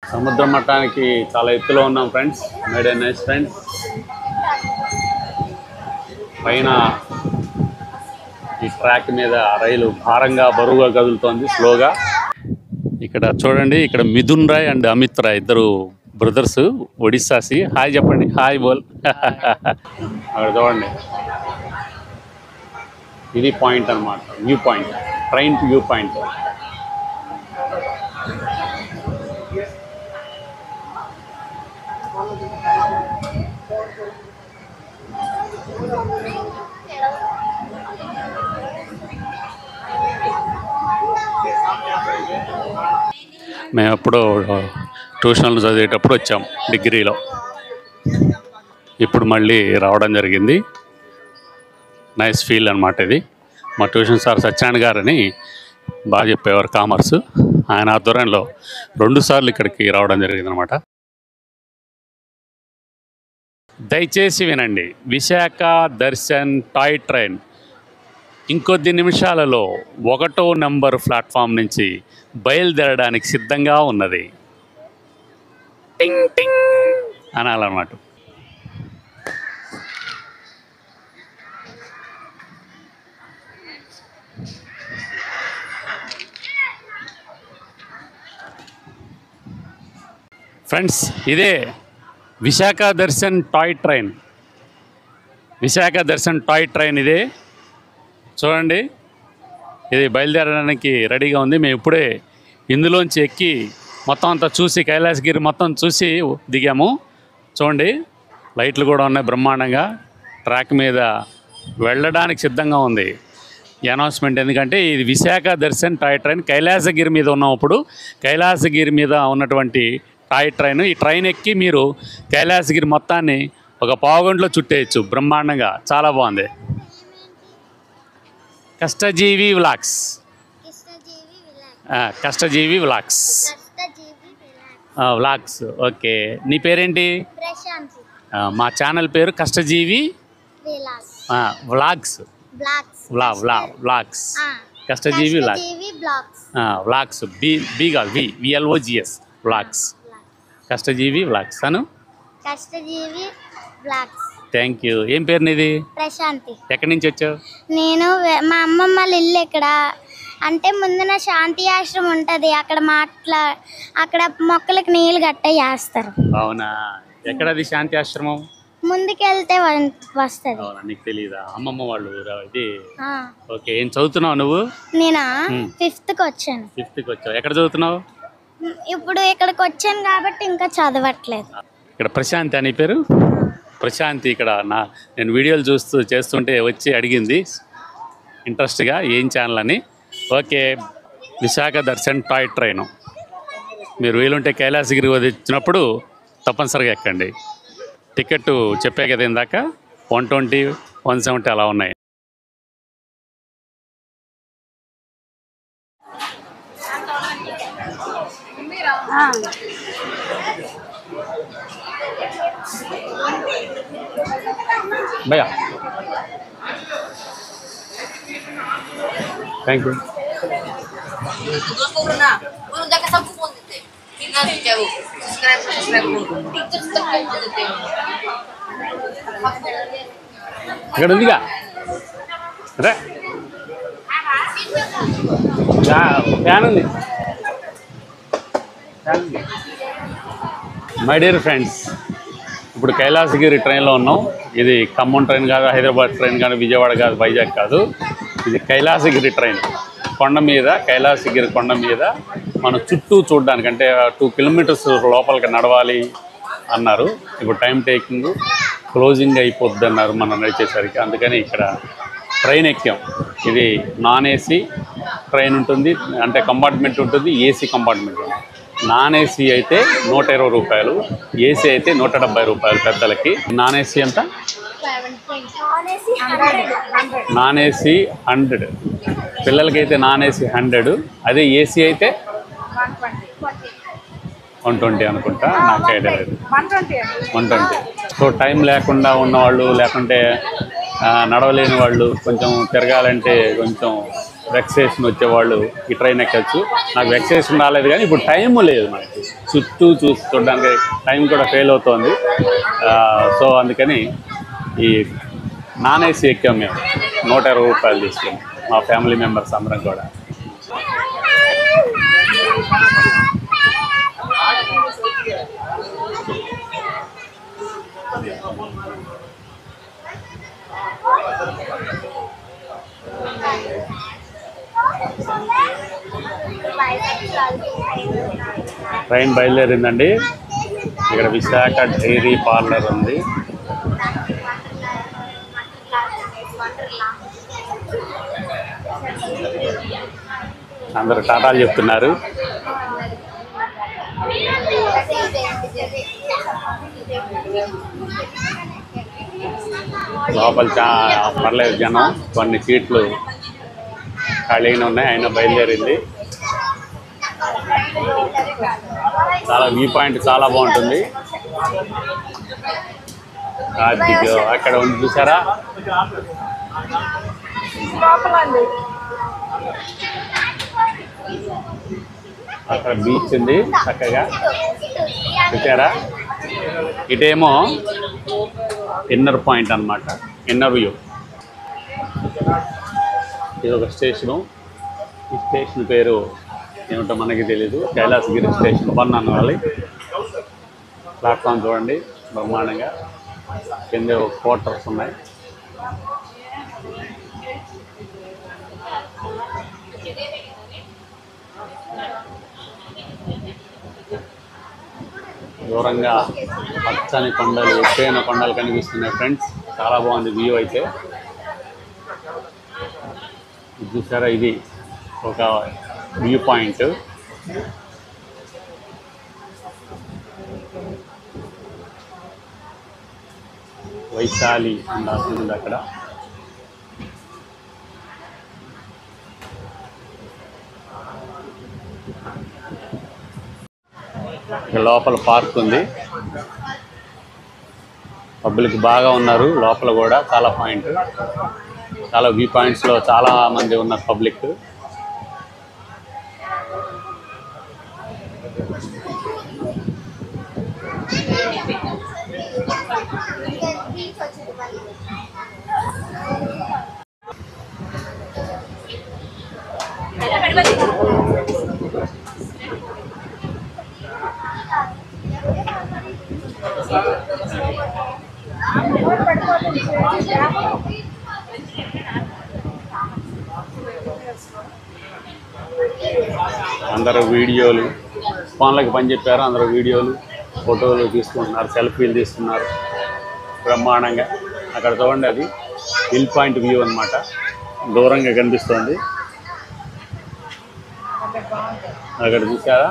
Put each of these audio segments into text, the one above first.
సముద్ర మట్టానికి చాలా ఎత్తులో ఉన్నాం ఫ్రెండ్స్ మేడ్ నైస్ ఫ్రెండ్స్ పైన ఈ ట్రాక్ మీద రైలు భారంగా బరువుగా కదులుతోంది స్లోగా ఇక్కడ చూడండి ఇక్కడ మిథున్ రాయ్ అండ్ అమిత్ రాయ్ ఇద్దరు బ్రదర్స్ ఒడిస్సాసి హాయ్ చెప్పండి హాయ్ బోల్ అక్కడ చూడండి ఇది పాయింట్ అన్నమాట view point train view point మేము ఎప్పుడో ట్యూషన్లు చదివేటప్పుడు వచ్చాం డిగ్రీలో ఇప్పుడు మళ్ళీ రావడం జరిగింది నైస్ ఫీల్ అనమాట ఇది మా ట్యూషన్ సార్ సత్యనారాయణ గారని బాగా చెప్పేవారు కామర్స్ ఆయన ఆధ్వర్యంలో రెండు సార్లు ఇక్కడికి రావడం జరిగింది అనమాట దయచేసి వినండి విశాఖ దర్శన్ టాయ్ ట్రైన్ ఇంకొద్ది నిమిషాలలో ఒకటో నంబర్ ప్లాట్ఫామ్ నుంచి బయలుదేరడానికి సిద్ధంగా ఉన్నది టింగ్ టింగ్ అనాలన్నమాట ఫ్రెండ్స్ ఇదే Visakha Darshan toy train Visakha Darshan toy train ఇదే చూడండి ఇది బయలుదేరడానికి రెడీగా ఉంది మేము ఇప్పుడే ఇందులోంచి ఎక్కి మొత్తం అంతా చూసి కైలాసగిరి మొత్తం చూసి దిగాము చూడండి లైట్లు కూడా ఉన్నాయి బ్రహ్మాండంగా ట్రాక్ మీద వెళ్ళడానికి సిద్ధంగా ఉంది ఈ అనౌన్స్మెంట్ ఎందుకంటే ఇది విశాఖ దర్శన్ టాయ్ ట్రైన్ కైలాసగిరి మీద ఉన్నాం ఇప్పుడు కైలాసగిరి మీద ఉన్నటువంటి టాయ్ ట్రైన్ ఈ ట్రైన్ ఎక్కి మీరు కైలాసగిరి మొత్తాన్ని ఒక పావుగంటలో చుట్టేయచ్చు బ్రహ్మాండంగా చాలా బాగుంది కష్టజీవి వ్లాగ్స్ కృష్ణజీవి విలాస్ ఆ, కష్టజీవి వ్లాగ్స్ కష్టజీవి విలాస్ ఆ, వ్లాగ్స్ ఓకే నీ పేరేంటి ప్రశాంతి ఆ, మా ఛానల్ పేరు కష్టజీవి విలాస్ ఆ, వ్లాగ్స్ బ్లాక్స్ వ్లా వ్లా వ్లాగ్స్ ఆ, కష్టజీవి వ్లాగ్స్ కష్టజీవి బ్లాక్స్ ఆ, వ్లాగ్స్ బి బి కాదు V V L O G S vlogs Kashtajeevi vlogs అను కష్టజీవి బ్లాక్స్ థ్యాంక్ యూ ఏం పేరు నీది ప్రశాంతి ఎక్కడి నుంచి వచ్చావు నేను వె- మా అమ్మమ్మ వాళ్ళ ఇల్లు ఇక్కడ అంటే ముందున శాంతి ఆశ్రమం ఉంటుంది అక్కడ మాట్లా అక్కడ మొక్కలకు నీళ్ళు గట్ట వేస్తారు అవునా ఎక్కడది శాంతి ఆశ్రమం ముందుకెళ్తే వస్తుంది అవునా నీకు తెలియదా అమ్మమ్మ వాళ్ళు ఊరా ఇది ఓకే ఏం చదువుతున్నావు నువ్వు నేను Hmm. ఫిఫ్త్కి వచ్చాను ఫిఫ్త్కి వచ్చావు ఎక్కడ చదువుతున్నావు ఇప్పుడు ఇక్కడికి వచ్చాను కాబట్టి ఇంకా చదవట్లేదు ఇక్కడ ప్రశాంతి అని పేరు ప్రశాంతి ఇక్కడ నా నేను వీడియోలు చూస్తూ చేస్తుంటే వచ్చి అడిగింది ఇంట్రెస్ట్గా ఏం ఛానల్ అని okay Visakha Darshan toy train మీరు వీలుంటే కైలాసగిరి వచ్చినప్పుడు తప్పనిసరిగా ఎక్కండి టికెట్ చెప్పే కదా ఇందాక వన్ ట్వంటీ వన్ సెవెంటీ అలా ఉన్నాయి భయ్యా థ్యాంక్ యూ दोस्तों ना उन्होंने जाकर सबको बोल देते हैं कि ना क्या वो सब्सक्राइब सब्सक्राइब बोल टीचर्स तक को बोल देते हैं ఇక్కడ ఉందిగా రే ఫ్యాన్ ఉంది ఫ్యాన్ ఉంది మై డియర్ ఫ్రెండ్స్ ఇప్పుడు కైలాసగిరి ట్రైన్లో ఉన్నాం ఇది ఖమ్మం ట్రైన్ కాదు హైదరాబాద్ ట్రైన్ కాదు విజయవాడ కాదు వైజాగ్ కాదు ఇది కైలాసగిరి ట్రైన్ కొండ మీద కైలాసగిరి కొండ మీద మనం చుట్టూ చూడడానికి అంటే టూ కిలోమీటర్స్ లోపలికి నడవాలి అన్నారు ఇప్పుడు టైం టేకింగ్ క్లోజింగ్ అయిపోద్ది అన్నారు మనం నడిచేసరికి అందుకని ఇక్కడ ట్రైన్ ఎక్కాం ఇది నాన్ ఏసీ ట్రైన్ ఉంటుంది అంటే కంపార్ట్మెంట్ ఉంటుంది ఏసీ కంపార్ట్మెంట్ ఉంటుంది నాన్ ఏసీ అయితే నూట ఇరవై రూపాయలు ఏసీ అయితే నూట డెబ్బై రూపాయలు పెద్దలకి నాన్ ఏసీ ఎంత నాన్ ఏసీ హండ్రెడ్ పిల్లలకైతే నాన్ ఏసీ హండ్రెడ్ అదే ఏసీ అయితే వన్ ట్వంటీ అనుకుంటా నాకు ఐడియా లేదు వన్ ట్వంటీ సో టైం లేకుండా ఉన్నవాళ్ళు లేకుంటే ఆ, నడవలేని వాళ్ళు కొంచెం తిరగాలంటే కొంచెం వెక్సేషన్ వచ్చేవాళ్ళు ఈ ట్రైన్ ఎక్కచ్చు నాకు వెక్సేషన్ రాలేదు కానీ ఇప్పుడు టైం లేదు మనకి చుట్టూ చూసి చూడడానికి టైం కూడా ఫెయిల్ అవుతోంది ఆ, సో అందుకని ఈ నాన్ ఏసీ ఎక్కాం మేము నూట ఇరవై రూపాయలు తీసుకుని మా ఫ్యామిలీ మెంబర్స్ అందరం కూడా ట్రైన్ బయలుదేరిందండి ఇక్కడ విశాఖ డైరీ పార్లర్ ఉంది అందరు టాటాలు చెప్తున్నారు లోపల చా పర్లేదు జనం కొన్ని సీట్లు ఖాళీగా ఉన్నాయి అయినా బయలుదేరింది చాలా వ్యూ పాయింట్ చాలా బాగుంటుంది అదిగో అక్కడ ఉంది చూసారా అక్కడ బీచ్ ఉంది చక్కగా చూసారా ఇటేమో ఇన్నర్ పాయింట్ అన్నమాట ఇన్నర్ వ్యూ ఇది ఒక స్టేషను ఈ స్టేషన్ పేరు ఏమిటో మనకి తెలీదు కైలాసగిరి స్టేషన్ వన్ అనాలి ప్లాట్ఫామ్ చూడండి బ్రహ్మాండంగా కింద క్వార్టర్స్ ఉన్నాయి దూరంగా పచ్చని కొండలు ఎత్తైన కొండలు కనిపిస్తున్నాయి ఫ్రెండ్స్ చాలా బాగుంది వ్యూ అయితే ఇది చూసారా ఇది ఒక వ్యూ పాయింట్ వైశాలి అని రాసి ఉంది అక్కడ ఇక్కడ లోపల పార్క్ ఉంది పబ్లిక్ బాగా ఉన్నారు లోపల కూడా చాలా పాయింట్ చాలా వ్యూ పాయింట్స్లో చాలా మంది ఉన్నారు పబ్లిక్ అందరూ వీడియోలు ఫోన్లకి పని చెప్పారు అందరూ వీడియోలు ఫోటోలు తీసుకుంటున్నారు సెల్ఫీలు తీస్తున్నారు బ్రహ్మాండంగా అక్కడ చూడండి అది హిల్ పాయింట్ వ్యూ అన్నమాట దూరంగా కనిపిస్తుంది అక్కడ చూసారా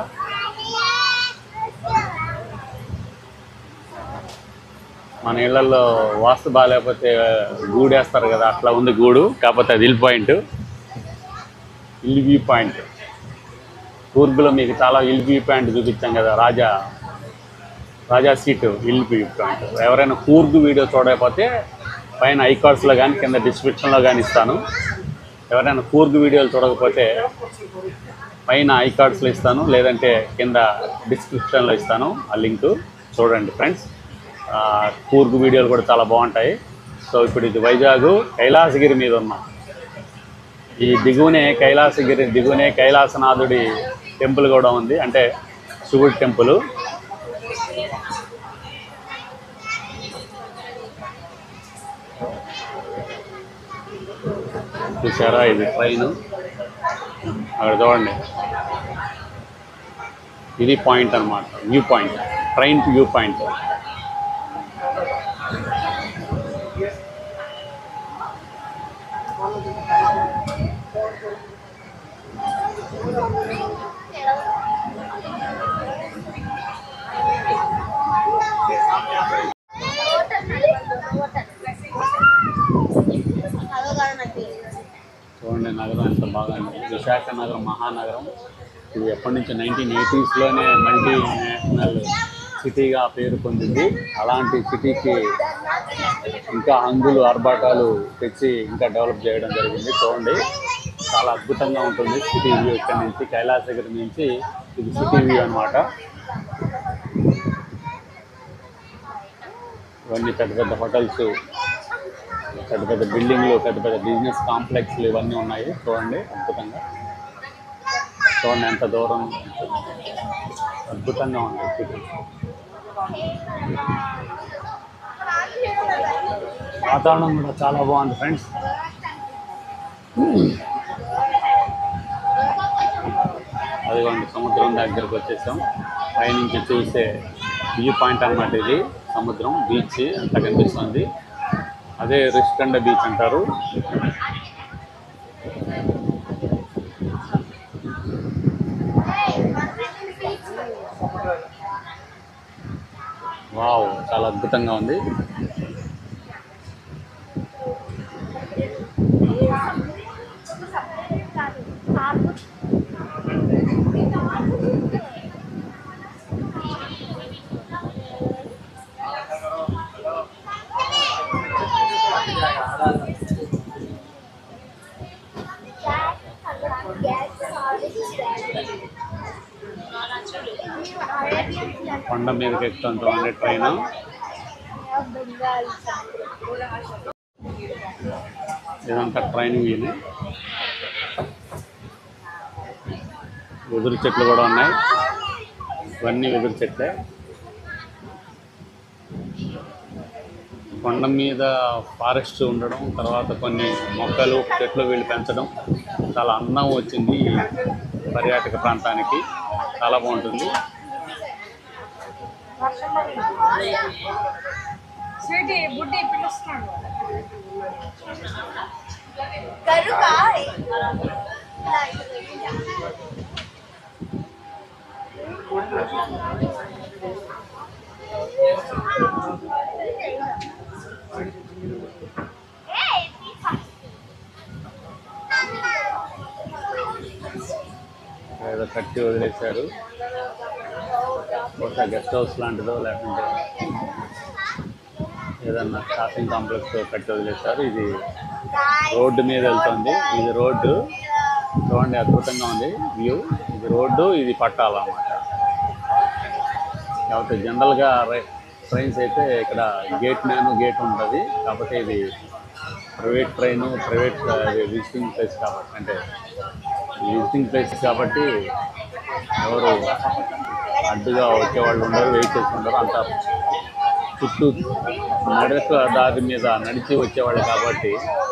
మన ఇళ్లలో వాస్తు బాగాలేకపోతే గూడేస్తారు కదా అట్లా ఉంది గూడు కాకపోతే అది hill point hill view point కూర్గులో మీకు చాలా హిల్ వ్యూ పాయింట్ చూపించాం కదా Raja Raja seat hill view point ఎవరైనా కూర్గు వీడియో చూడకపోతే పైన ఐకార్డ్స్లో కానీ కింద డిస్క్రిప్షన్లో కానీ ఇస్తాను ఎవరైనా కూర్గు వీడియోలు చూడకపోతే పైన ఐకార్డ్స్లో ఇస్తాను లేదంటే కింద డిస్క్రిప్షన్లో ఇస్తాను ఆ లింక్ చూడండి ఫ్రెండ్స్ ఆ, కూర్గు వీడియోలు కూడా చాలా బాగుంటాయి సో ఇప్పుడు ఇది వైజాగ్ కైలాసగిరి మీద ఉన్నాం ఈ దిగువనే కైలాసగిరి దిగువనే కైలాసనాథుడి టెంపుల్ కూడా ఉంది అంటే శివుడి టెంపుల్ చూసారా ఇది ట్రైన్ అక్కడ చూడండి ఇది పాయింట్ అన్నమాట view point train view point చూడండి నగరం ఎంత బాగా ఉంది. విశాఖ నగరం మహానగరం ఇది ఎప్పటి నుంచి నైన్టీన్ ఎయిటీస్లోనే మల్టీ నేషనల్ సిటీగా పేరు పొందింది అలాంటి సిటీకి ఇంకా హంగులు ఆర్భాటాలు తెచ్చి ఇంకా డెవలప్ చేయడం జరిగింది చూడండి చాలా అద్భుతంగా ఉంటుంది సిటీ వ్యూ ఇక్కడ నుంచి కైలాసగిరి నుంచి ఇది సిటీ వ్యూ అన్నమాట ఇవన్నీ పెద్ద పెద్ద హోటల్స్ పెద్ద పెద్ద బిల్డింగ్లు పెద్ద పెద్ద బిజినెస్ కాంప్లెక్స్లు ఇవన్నీ ఉన్నాయి చూడండి అద్భుతంగా చూడండి ఎంత దూరం అద్భుతంగా ఉంది సిటీ వాతావరణం కూడా చాలా బాగుంది ఫ్రెండ్స్ అదిగోండి సముద్రం దగ్గరకు వచ్చేసాం పైనుంచి చూసే వ్యూ పాయింట్ అన్నమాట ఇది సముద్రం బీచ్ అంత కనిపిస్తుంది అదే రిషికండ బీచ్ అంటారు వావ్ చాలా అద్భుతంగా ఉంది కొండ మీదకి ఎక్కుతాం చూడండి ట్రైన్ ఇదంతా ట్రైన్ వీలు వెదురు చెట్లు కూడా ఉన్నాయి ఇవన్నీ వెదురు చెట్లే కొండ మీద ఫారెస్ట్ ఉండడం తర్వాత కొన్ని మొక్కలు చెట్లు వీళ్ళు పెంచడం చాలా అందం వచ్చింది ఈ పర్యాటక ప్రాంతానికి చాలా బాగుంటుంది స్వీటీ బుడ్డి పిలుస్తున్నాడు ఏదో కట్టి వదిలేశారు బహుశా గెస్ట్ హౌస్ లాంటిదో లేకుంటే ఏదన్నా షాపింగ్ కాంప్లెక్స్ కట్టి వదిలేశారు ఇది రోడ్డు మీద వెళ్తుంది ఇది రోడ్డు చూడండి అద్భుతంగా ఉంది వ్యూ ఇది రోడ్డు ఇది పట్టాల అన్నమాట కాకపోతే జనరల్గా ట్రైన్స్ అయితే ఇక్కడ గేట్ మ్యాన్ గేట్ ఉంటుంది కాకపోతే ఇది private train private visiting place కాబట్టి అంటే విజిటింగ్ ప్లేస్ కాబట్టి ఎవరు అడ్డుగా వచ్చేవాళ్ళు ఉండరు వెయిట్ చేసి ఉండరు అంత చుట్టూ నడక దారి మీద నడిచి వచ్చేవాళ్ళు కాబట్టి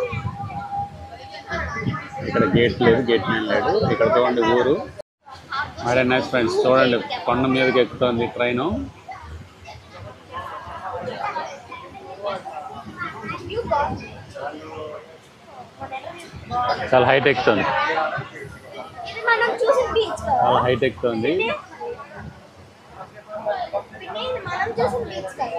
ఇక్కడ గేట్ లేదు గేట్ మ్యాన్ లేడు ఇక్కడ చూడండి ఊరు మరే నైస్ ఫ్రెండ్స్ చూడండి కొండ మీదకి ఎక్కుతోంది ట్రైను చాలా హైట్ ఎక్కుతుంది ఇది మనం చూసిన బీచ్ కదా చాలా హైట్ ఎక్కుతుంది పిన్ని, ఇది మనం చూసిన బీచ్ కదా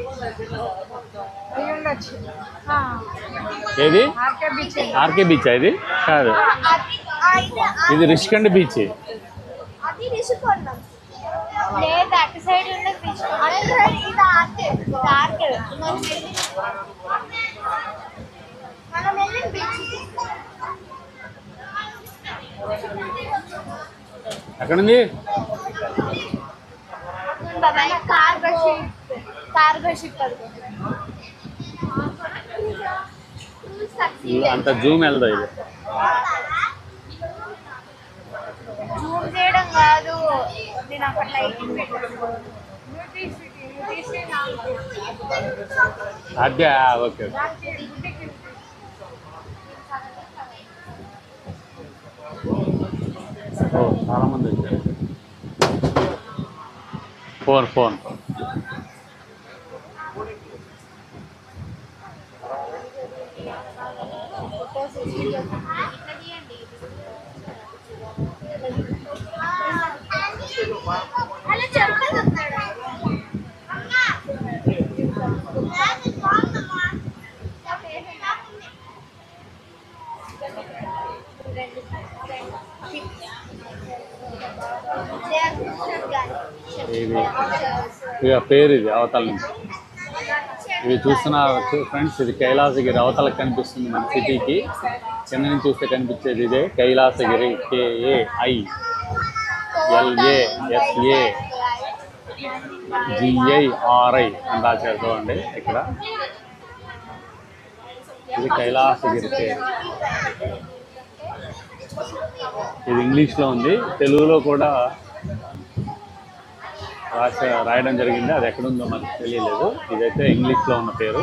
అయి ఉండొచ్చు ఏది ఆర్కే బీచ్ ఆర్కే బీచ్ ఇది కాదు అది ఆ, ఇది ఆ- ఇది రిషికండ్ బీచ్ అది రిషికొండం లేదు అటు సైడ్ ఉన్న బీచ్ అటు సైడ్ ఇది ఆర్కే ఇది ఆర్కే మనం వెళ్ళిన మనం వెళ్ళిన బీచ్ ఇది. ఎక్కడుంది బాబాయ్ కార్గో షిప్ కార్గో షిప్ అది ఇది అంత జూమ్ వెళ్దా ఇది జూమ్ చేయడం కాదు నేను అక్కడ లైటింగ్ పెట్టాను అదే ఓకే ఓ చాలా మంది వచ్చారు ఫోన్ ఫోన్ అలా చెప్పదు ఇది ఇక పేరు ఇది అవతల నుంచి ఇవి చూస్తున్నారు ఫ్రెండ్స్ ఇది కైలాసగిరి అవతలకు కనిపిస్తుంది మన సిటీకి కింద నుంచి చూస్తే కనిపించేది ఇదే Kailasagiri K A I L A S A G I R I అని రాశారు చూడండి ఇక్కడ ఇది కైలాసగిరి పేరు ఇది ఇంగ్లీష్లో ఉంది తెలుగులో కూడా రాస రాయడం జరిగింది అది ఎక్కడుందో మనకు తెలియలేదు ఇదైతే ఇంగ్లీష్లో ఉన్న పేరు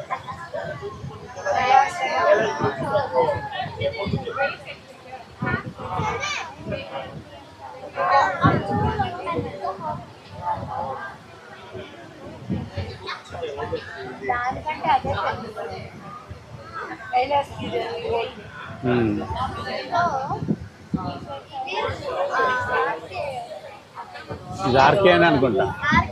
ఉమ్. ఇది ఆర్కే అని అనుకుంటా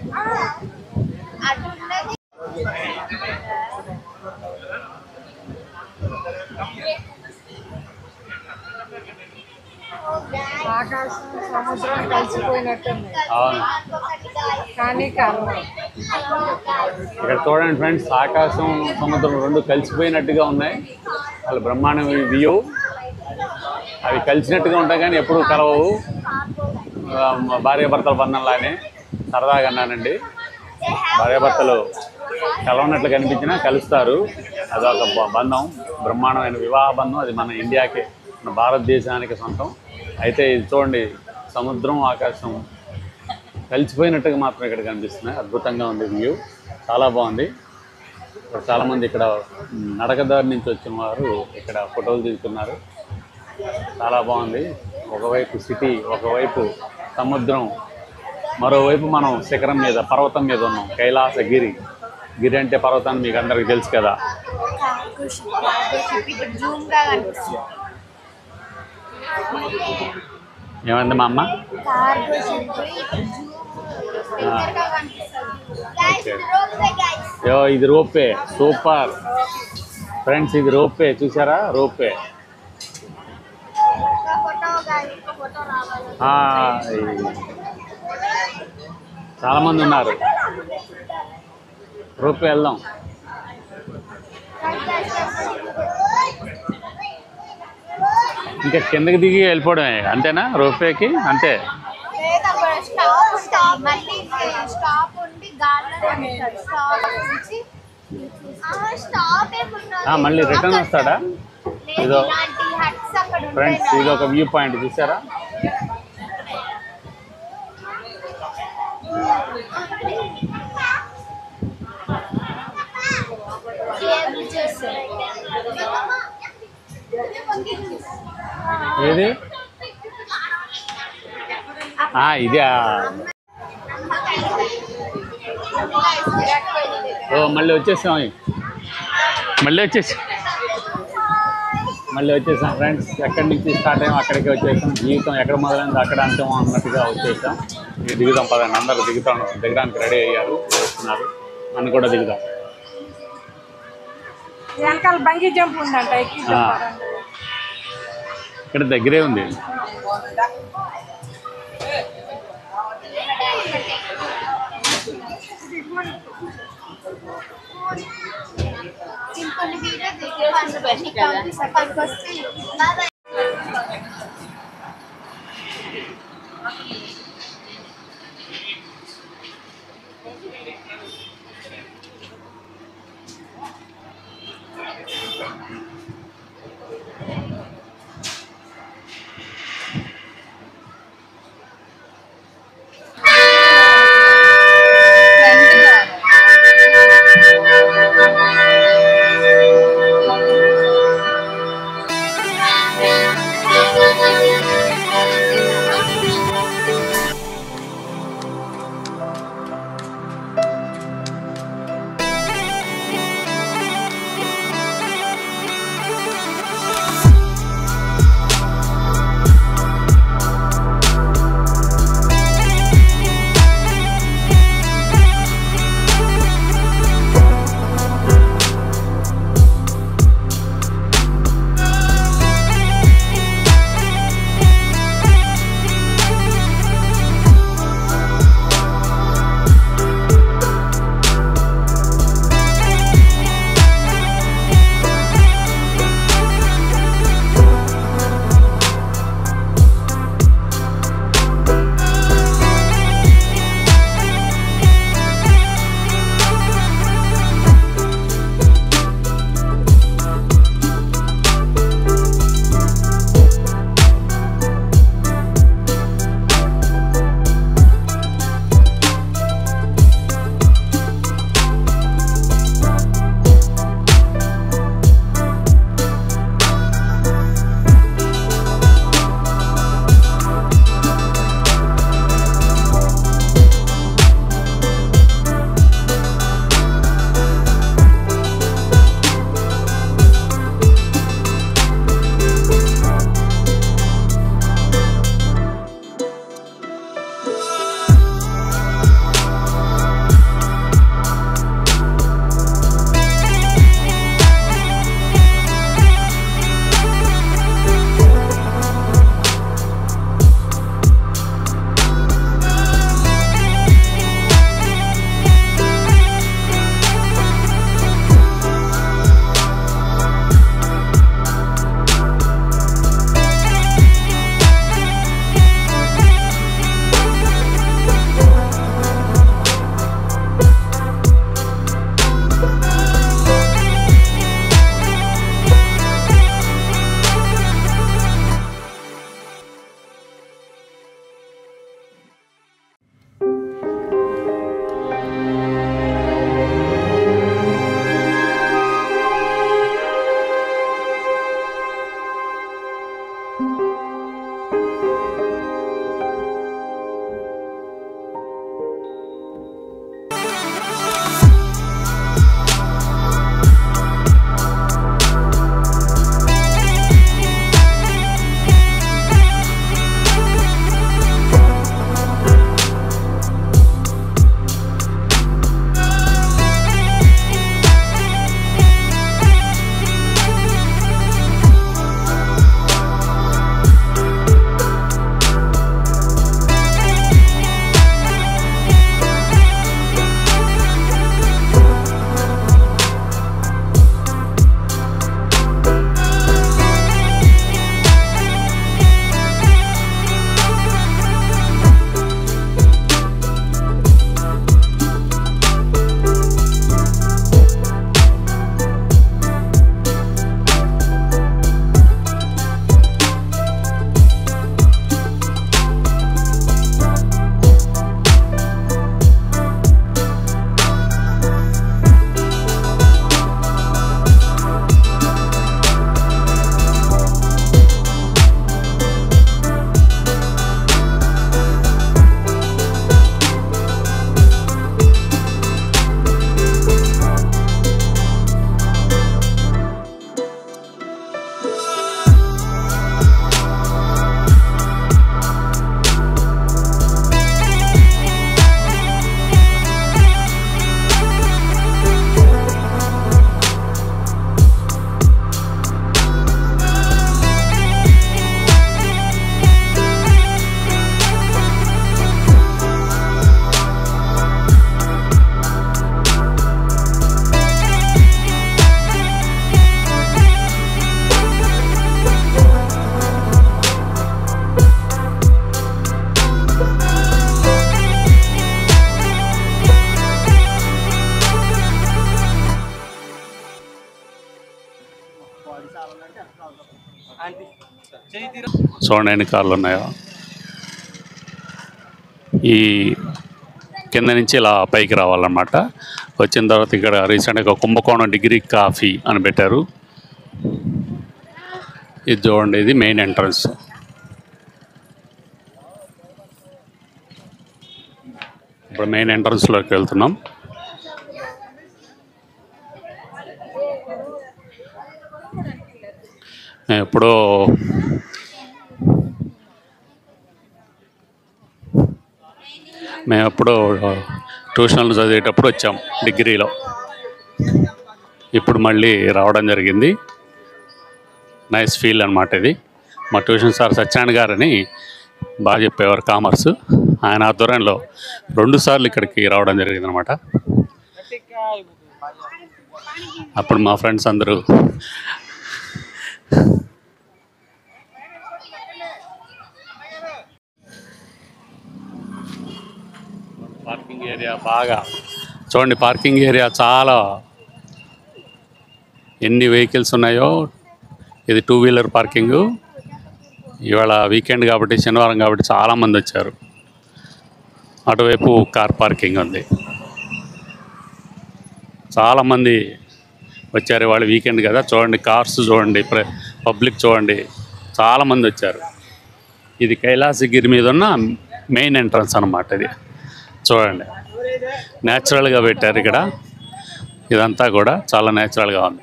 ఆకాశం సముద్రం కలిసిపోయినట్టుంది అవును కానీ కాలం ఇక్కడ చూడండి ఫ్రెండ్స్ ఆకాశం సముద్రం రెండు కలిసిపోయినట్టుగా ఉన్నాయి వాళ్ళ బ్రహ్మాండం వ్యూ అవి కలిసినట్టుగా ఉంటాయి కానీ ఎప్పుడూ కలవవు ఆ, భార్యాభర్తల బంధంలానే సరదాగా అన్నానండి భార్యాభర్తలు కలవనట్లు కనిపించినా కలుస్తారు అదొక బ- బంధం బ్రహ్మాండమైన వివాహ బంధం అది మన ఇండియాకి మన భారతదేశానికి సొంతం అయితే ఇది చూడండి సముద్రం ఆకాశం కలిసిపోయినట్టుగా మాత్రం ఇక్కడ కనిపిస్తున్నాయి అద్భుతంగా ఉంది వ్యూ చాలా బాగుంది ఇక్కడ చాలామంది ఇక్కడ మ్, నడకదారి నుంచి వచ్చిన వారు ఇక్కడ ఫోటోలు తీసుకున్నారు చాలా బాగుంది ఒకవైపు సిటీ ఒకవైపు సముద్రం మరోవైపు మనం శిఖరం మీద పర్వతం మీద ఉన్నాం కైలాసగిరి గిరి అంటే పర్వతాన్ని మీకు అందరికీ తెలుసు కదా జూమ్ గా కనిపిస్తుంది ఏమైంది మా అమ్మ కార్గో షిప్ ఆ, గా కనిపిస్తుంది ఓకే యో ఇది రోపే సూపర్ ఫ్రెండ్స్ ఇది రోపే చూసారా రోపే ఫోటో కానీ ఫోటో రావాలి ఆ, ఈ- చాలా మంది ఉన్నారు రోపే వెళ్దాం ఇంకా కిందకి దిగి వెళ్ళిపోవడమే అంతేనా రోపేకి అంతే లేదా స్టాప్ స్టాప్ మళ్ళీ స్టాప్ ఉండి గార్డెన్ స్టాప్ నుంచి స్టాప్ ఆ, మళ్ళీ రిటర్న్ వస్తాడా ఇదో ఇలాంటి హట్స్ అక్కడ ఫ్రెండ్స్ ఇది ఒక వ్యూ పాయింట్ చూసారా ఏది ఆ, ఇదే ఓ మళ్ళీ వచ్చేసాం మళ్ళీ వచ్చేసి మళ్ళీ వచ్చేసాం ఫ్రెండ్స్ ఎక్కడి నుంచి స్టార్ట్ అయ్యాం అక్కడికి వచ్చేసాం జీవితం ఎక్కడ మొదలైంది అక్కడ అంతం అన్నట్టుగా వచ్చేసాం ఇక దిగుదాం పదండి అందరూ దిగుతాం దిగడానికి రెడీ అయ్యారు వస్తున్నారు నన్ను కూడా దిగుదాం వెనకాల బంగీ జంప్ ఉందంట ఎక్కి ఆ. ఇక్కడ దగ్గరే ఉంది ఇంకొన్ని వీడియో దిగి పక్కకి వస్తే బాబాయ్ ఆ చూడండి ఎన్ని కార్లు ఉన్నాయో ఈ కింద నుంచి ఇలా పైకి రావాలన్నమాట వచ్చిన తర్వాత ఇక్కడ రీసెంట్గా కుంభకోణం డిగ్రీ కాఫీ అని పెట్టారు ఇది చూడండి ఇది మెయిన్ ఎంట్రన్స్ ఇప్పుడు మెయిన్ ఎంట్రన్స్లోకి వెళ్తున్నాం మేము ఎప్పుడో మేము ఎప్పుడో ట్యూషన్లు చదివేటప్పుడు వచ్చాం డిగ్రీలో ఇప్పుడు మళ్ళీ రావడం జరిగింది నైస్ ఫీల్ అనమాట ఇది మా ట్యూషన్ సార్ సత్యనారాయణ గారని బాగా చెప్పేవారు కామర్స్ ఆయన ఆధ్వర్యంలో రెండు సార్లు ఇక్కడికి రావడం జరిగింది అనమాట అప్పుడు మా ఫ్రెండ్స్ అందరూ పార్కింగ్ ఏరియా బాగా చూడండి పార్కింగ్ ఏరియా చాలా ఎన్ని వెహికల్స్ ఉన్నాయో ఇది టూ వీలర్ పార్కింగ్ ఇవాళ వీకెండ్ కాబట్టి శనివారం కాబట్టి చాలామంది వచ్చారు అటువైపు కార్ పార్కింగ్ ఉంది చాలామంది వచ్చారు ఇవాళ వీకెండ్ కదా చూడండి కార్స్ చూడండి ప్ర- పబ్లిక్ చూడండి చాలామంది వచ్చారు ఇది కైలాసగిరి మీద ఉన్న మెయిన్ ఎంట్రన్స్ అన్నమాట ఇది చూడండి న్యాచురల్గా పెట్టారు ఇక్కడ ఇదంతా కూడా చాలా న్యాచురల్గా ఉంది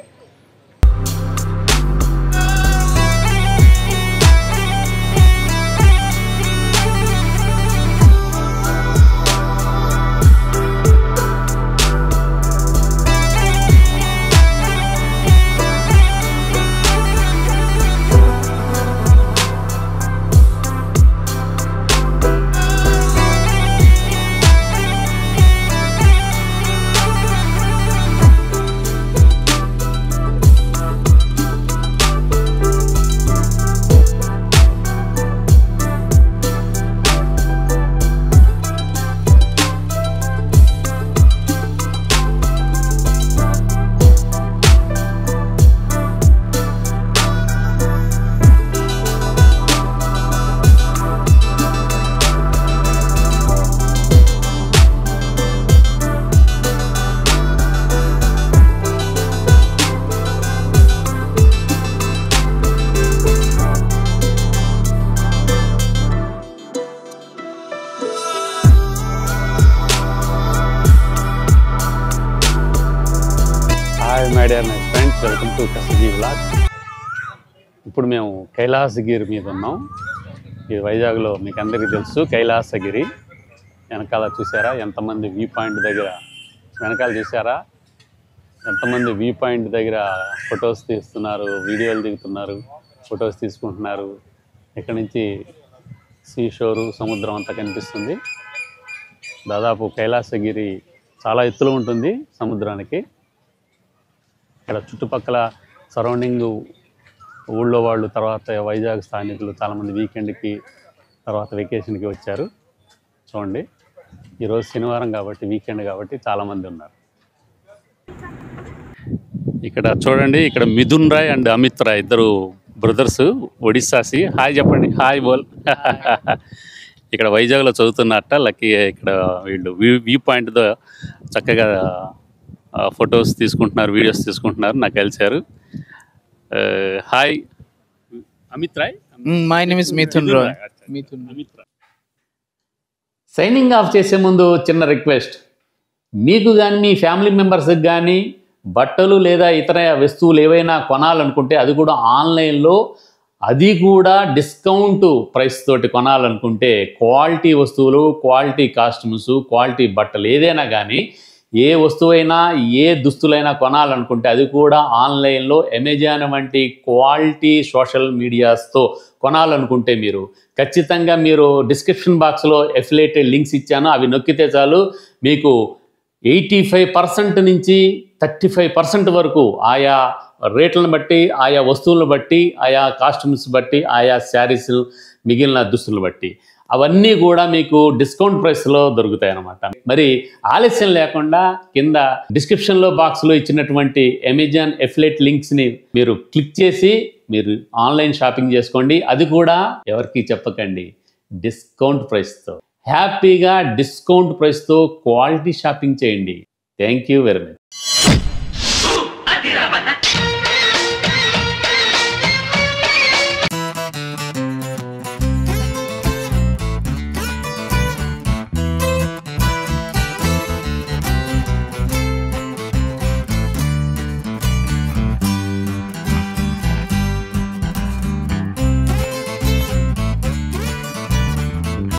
hi my dear my friends welcome to కసజీ వ్లాగ్ ఇప్పుడు మేము కైలాసగిరి మీద ఉన్నాం ఇది వైజాగ్లో మీకు అందరికీ తెలుసు కైలాసగిరి వెనకాల చూసారా ఎంతమంది వ్యూ పాయింట్ దగ్గర వెనకాల చూసారా ఎంతమంది వ్యూ పాయింట్ దగ్గర ఫొటోస్ తీస్తున్నారు వీడియోలు దిగుతున్నారు ఫొటోస్ తీసుకుంటున్నారు ఇక్కడ నుంచి సీ షోరు సముద్రం అంతా కనిపిస్తుంది దాదాపు కైలాసగిరి చాలా ఎత్తులో ఉంటుంది సముద్రానికి ఇక్కడ చుట్టుపక్కల సరౌండింగ్ ఊళ్ళో వాళ్ళు తర్వాత వైజాగ్ స్థానికులు చాలామంది వీకెండ్కి తర్వాత వెకేషన్కి వచ్చారు చూడండి ఈరోజు శనివారం కాబట్టి వీకెండ్ కాబట్టి చాలామంది ఉన్నారు ఇక్కడ చూడండి ఇక్కడ మిథున్ రాయ్ అండ్ అమిత్ రాయ్ ఇద్దరు బ్రదర్స్ ఒడిస్సాసి హాయ్ చెప్పండి హాయ్ బోల్ ఇక్కడ వైజాగ్లో చదువుతున్నట్ట లక్కీ ఇక్కడ వీళ్ళు వ్యూ వ్యూ పాయింట్తో చక్కగా ఫొటోస్ తీసుకుంటున్నారు వీడియోస్ తీసుకుంటున్నారు నాకు కలిశారు ఆ, hi Amit Roy Mm, my name is Mithun Roy. Mithun. Amit Roy signing off చేసే ముందు చిన్న రిక్వెస్ట్ మీకు కానీ మీ ఫ్యామిలీ మెంబర్స్కి కానీ బట్టలు లేదా ఇతర వస్తువులు ఏవైనా కొనాలనుకుంటే అది కూడా ఆన్లైన్లో అది కూడా డిస్కౌంట్ ప్రైస్ తోటి కొనాలనుకుంటే క్వాలిటీ వస్తువులు క్వాలిటీ కాస్ట్యూమ్స్ క్వాలిటీ బట్టలు ఏదైనా కానీ ఏ వస్తువైనా ఏ దుస్తులైనా కొనాలనుకుంటే అది కూడా ఆన్లైన్లో అమెజాన్ వంటి క్వాలిటీ సోషల్ మీడియాస్తో కొనాలనుకుంటే మీరు ఖచ్చితంగా మీరు డిస్క్రిప్షన్ బాక్స్లో ఎఫిలేటెడ్ లింక్స్ ఇచ్చాను అవి నొక్కితే చాలు మీకు ఎయిటీ ఫైవ్ పర్సెంట్ నుంచి థర్టీ ఫైవ్ పర్సెంట్ వరకు ఆయా రేట్లను బట్టి ఆయా వస్తువులను బట్టి ఆయా కాస్ట్యూమ్స్ బట్టి ఆయా శారీస్ మిగిలిన దుస్తులను బట్టి అవన్నీ కూడా మీకు డిస్కౌంట్ ప్రైస్లో దొరుకుతాయి అన్నమాట మరి ఆలస్యం లేకుండా కింద డిస్క్రిప్షన్లో బాక్స్లో ఇచ్చినటువంటి అమెజాన్ ఎఫ్లెట్ లింక్స్ని మీరు క్లిక్ చేసి మీరు ఆన్లైన్ షాపింగ్ చేసుకోండి అది కూడా ఎవరికి చెప్పకండి డిస్కౌంట్ ప్రైస్తో హ్యాపీగా డిస్కౌంట్ ప్రైస్తో క్వాలిటీ షాపింగ్ చేయండి థ్యాంక్ యూ వెరీ మచ్